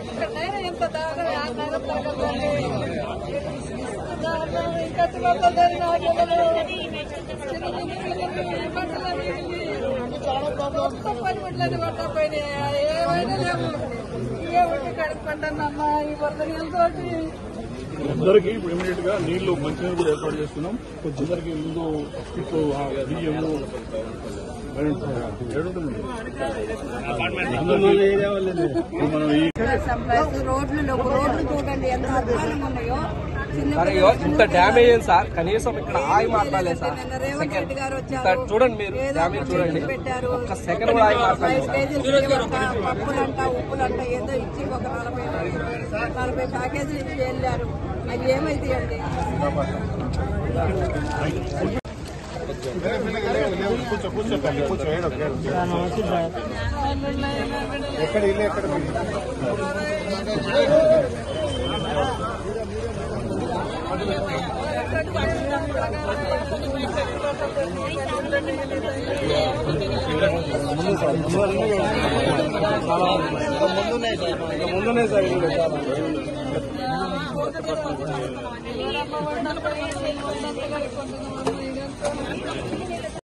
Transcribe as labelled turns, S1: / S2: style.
S1: ఎక్కడైనా ఎంత దారుణం ఆ నగర తగ్గదండి. ఎంత దారుణం ఇంకా చూడలేదు నాకు చిన్న చిన్న పిల్లలు బట్టలు మొత్తం పనిముట్లని పట్టపోయినాయి ఏమైనా లేవు ఇవే ఉండి కడుక్కుంటానమ్మా ఈ వరద నీళ్ళతోటి
S2: అందరికీ ఇప్పుడు ఇమీడియట్ గా నీళ్లు మంచినీళ్ళు కూడా ఏర్పాటు చేస్తున్నాం అందరికీ ముందు ఇప్పుడు ఆ బియ్యము ఏడుంటుంది ఇప్పుడు మనం ఈ
S1: సంప్లైస్ రోడ్లు లేవు. రోడ్లు చూడండి ఎంత అధ్వానంగా ఉన్నాయో చిన్న
S3: మరి ఇగో ఇంత డ్యామేజ్ అయింది సార్ కనీసం ఇక్కడ ఆగి మాట్లాడలేదు సార్
S1: నిన్న రేవంత్
S3: సెకండ్
S1: రెడ్డి గారు
S3: ఇంత
S1: వచ్చారు
S3: చూడండి మీరు
S1: ఏదో
S3: డ్యామేజ్
S1: ఒక
S3: చూడండి
S1: చెట్లు పెట్టారు
S3: ఒక్క సెకండ్ కూడా ఆగి మాట్లాడలేదు
S1: ఐదు
S3: సార్.
S1: కేజీలు బియ్యమంట, పప్పులంట ఉప్పులంట ఏదో ఇచ్చి ఒక నలభై నలభై ప్యాకేజీలు ఇచ్చి వెళ్ళారు అవి ఏమైతాయండి
S2: కూర్చో కూర్చో తల్లి, కూర్చో ఏడు, ఏడు. ఎక్కడ ఇల్లు ఎక్కడ ముందునే సార్ ఇల్లు చాలా
S1: ఎవరమ్మ వంటలు